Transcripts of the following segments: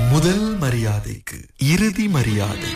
முதல் மரியாதைக்கு இறுதி மரியாதை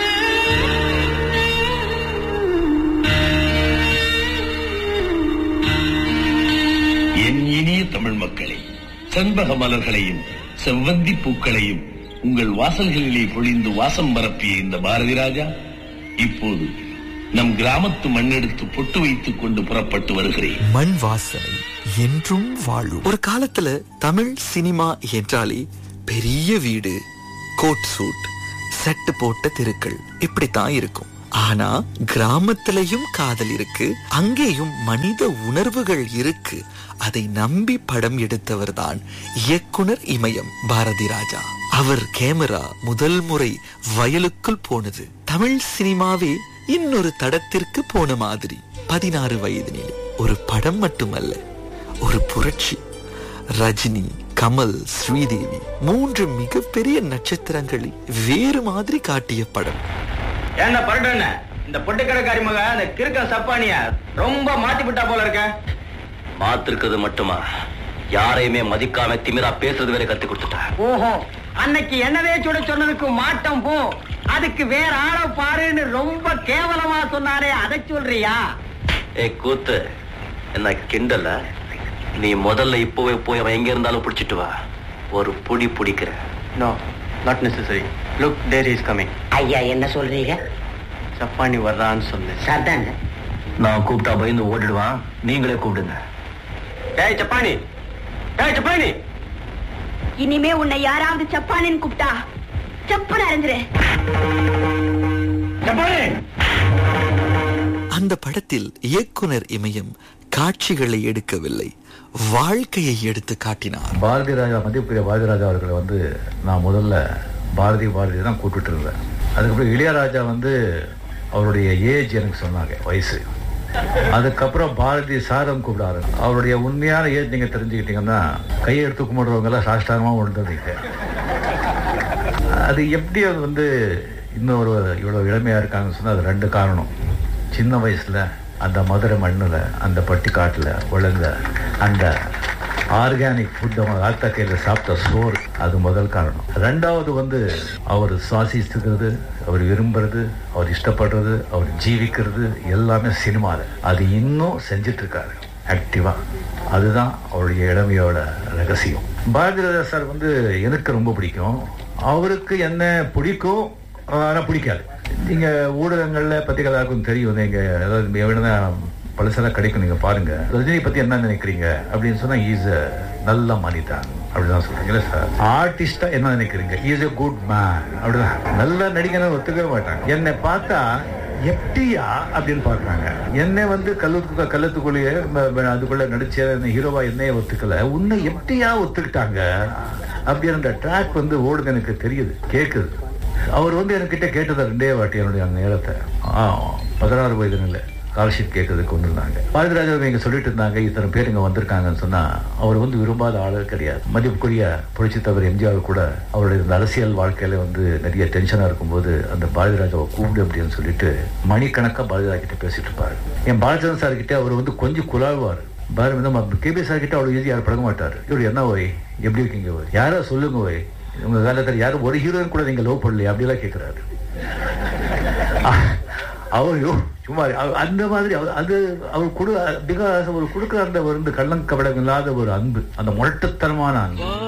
என் இனிய தமிழ் மக்களே செண்பக மலர்களையும் செவ்வந்தி பூக்களையும் உங்கள் வாசல்களிலே பொழிந்து வாசம் பரப்பிய இந்த பாரதி ராஜா இப்போது நம் கிராமத்து மண்ணெடுத்து பொட்டு வைத்துக் கொண்டு புறப்பட்டு வருகிறேன் மண் வாசனை என்றும் வாழும் ஒரு காலத்துல தமிழ் சினிமா என்றாலே பெரிய வீடு கோட் சூட் செட்டு போட்ட தெருக்கள் இப்படித்தான் இருக்கும் ஆனா கிராமத்திலையும் காதல் இருக்கு அங்கேயும் மனித உணர்வுகள் இருக்கு அதை நம்பி படம் எடுத்தவர் தான் இயக்குனர் இமயம் பாரதி ராஜா அவர் கேமரா முதல் முறை வயலுக்குள் போனது தமிழ் சினிமாவே இன்னொரு தடத்திற்கு போன மாதிரி பதினாறு வயதினில் ஒரு படம் மட்டுமல்ல ஒரு புரட்சி ரஜினி கமல் ஸ்ரீதேவி மூன்று மிகப்பெரிய நட்சத்திரங்களை வேறு மாதிரி காட்டிய படம் ஏன்டா பரட்டண்ண இந்த பொட்டுக்கடைக்காரி மக அந்த கிறுக்க சப்பானிய ரொம்ப மாத்தி விட்டா போல இருக்க மாத்திருக்கிறது மட்டுமா யாரையுமே மதிக்காம திமிரா பேசுறது வேற கத்து கொடுத்துட்டா ஓஹோ அன்னைக்கு என்னவே சுட சொன்னதுக்கு மாட்டம் போ அதுக்கு வேற ஆள பாருன்னு ரொம்ப கேவலமா சொன்னாரே அதை சொல்றியா ஏ கூத்து என்ன கிண்டல நீ முதல்ல இப்பவே போய் அவன் எங்க இருந்தாலும் பிடிச்சிட்டு வா ஒரு புடி பிடிக்கிற no not necessary look there is coming ஐயா என்ன சொல்றீங்க சப்பானி வர்றான்னு சொன்னேன் சாதாங்க நான் கூப்பிட்டா பயந்து ஓடிடுவான் நீங்களே கூப்பிடுங்க ஏய் சப்பானி ஏய் சப்பானி இனிமே உன்னை யாராவது சப்பானின்னு கூப்பிட்டா செப்பன் அறிஞ்சிரு சப்பானி அந்த படத்தில் இயக்குனர் இமயம் காட்சிகளை எடுக்கவில்லை வாழ்க்கையை எடுத்து காட்டினார் பாரதி ராஜா மதிப்புரிய பாரதி ராஜா அவர்களை வந்து நான் முதல்ல பாரதி பாரதி தான் கூப்பிட்டு இருந்தேன் அதுக்கப்புறம் இளையராஜா வந்து அவருடைய ஏஜ் எனக்கு சொன்னாங்க வயசு அதுக்கப்புறம் பாரதி சாரம் கூப்பிடாரு அவருடைய உண்மையான ஏஜ் நீங்க தெரிஞ்சுக்கிட்டீங்கன்னா கையை எடுத்து கும்பிடுறவங்க எல்லாம் சாஷ்டாங்கமா விழுந்ததுங்க அது எப்படி அது வந்து இன்னொரு இவ்வளவு இளமையா இருக்காங்கன்னு சொன்னா அது ரெண்டு காரணம் சின்ன வயசுல அந்த மதுரை மண்ணில் அந்த பட்டிக்காட்டில் விழுந்த அந்த ஆர்கானிக் ஃபுட் அவங்க ஆத்தக்கையில் சாப்பிட்ட சோறு அது முதல் காரணம் ரெண்டாவது வந்து அவர் சுவாசிச்சுக்கிறது அவர் விரும்புறது அவர் இஷ்டப்படுறது அவர் ஜீவிக்கிறது எல்லாமே சினிமாவில் அது இன்னும் செஞ்சுட்டு இருக்காரு ஆக்டிவா அதுதான் அவருடைய இளமையோட ரகசியம் பாரதி ராஜா சார் வந்து எனக்கு ரொம்ப பிடிக்கும் அவருக்கு என்ன பிடிக்கும் ஆனால் பிடிக்காது நீங்க ஊடகங்கள்ல பத்திரிகை எல்லாருக்கும் தெரியும் நீங்க ஏதாவது எவ்வளோ பழசெல்லாம் கிடைக்கும் நீங்க பாருங்க ரஜினி பத்தி என்ன நினைக்கிறீங்க அப்படின்னு சொன்னா இஸ் நல்ல மனிதன் அப்படிதான் சொல்றீங்க இல்ல சார் ஆர்டிஸ்டா என்ன நினைக்கிறீங்க இஸ் a குட் மேன் அப்படிதான் நல்ல நடிகனை ஒத்துக்கவே மாட்டாங்க என்னை பார்த்தா எப்படியா அப்படின்னு பார்க்கறாங்க என்னை வந்து கல்லூத்து கள்ளத்துக்குள்ளேயே ம- ம- அதுக்குள்ள நடிச்ச அந்த ஹீரோவா என்னைய ஒத்துக்கல உன்னை எப்படியா ஒத்துக்கிட்டாங்க அப்படின்ற ட்ராக் வந்து ஓடுது எனக்கு தெரியுது கேக்குது அவர் வந்து என்கிட்ட கேட்டது ரெண்டே வாட்டி என்னுடைய அந்த நேரத்தை ஆ, பதினாறு வயது இல்லை ஸ்காலர்ஷிப் கேட்கறதுக்கு வந்திருந்தாங்க பாரதிராஜா இங்க சொல்லிட்டு இருந்தாங்க இத்தனை பேர் இங்க வந்திருக்காங்கன்னு சொன்னா அவர் வந்து விரும்பாத ஆளு கிடையாது மதிப்புக்குரிய புரட்சி தவிர எம்ஜிஆர் கூட அவருடைய இந்த அரசியல் வாழ்க்கையில வந்து நிறைய டென்ஷனா இருக்கும்போது அந்த பாரதிராஜாவை கூப்பிடு அப்படின்னு சொல்லிட்டு மணிக்கணக்கா பாரதிராஜா கிட்ட பேசிட்டு இருப்பாரு என் பாலச்சந்திரன் சார் கிட்ட அவர் வந்து கொஞ்சம் குழாழ்வார் பாரதி நம்ம கேபி சார் கிட்ட அவ்வளவு ஈஸியாக பழக மாட்டார் இவர் என்ன ஓய் எப்படி இருக்கீங்க ஓய் யாரா சொல்லுங்க ஓய் உங்க காலத்துல யாரும் ஒரு ஹீரோயின் கூட நீங்க லவ் பண்ணலையா அப்படிலாம் கேட்கிறாரு அவரையோ சும்மா அவ- அந்த மாதிரி அவ- அது அவர் கொடு பிகாஸ் அவர் கொடுக்குற அந்த ஒரு கள்ளம் கபடம் இல்லாத ஒரு அன்பு அந்த முரட்டுத்தனமான அன்பு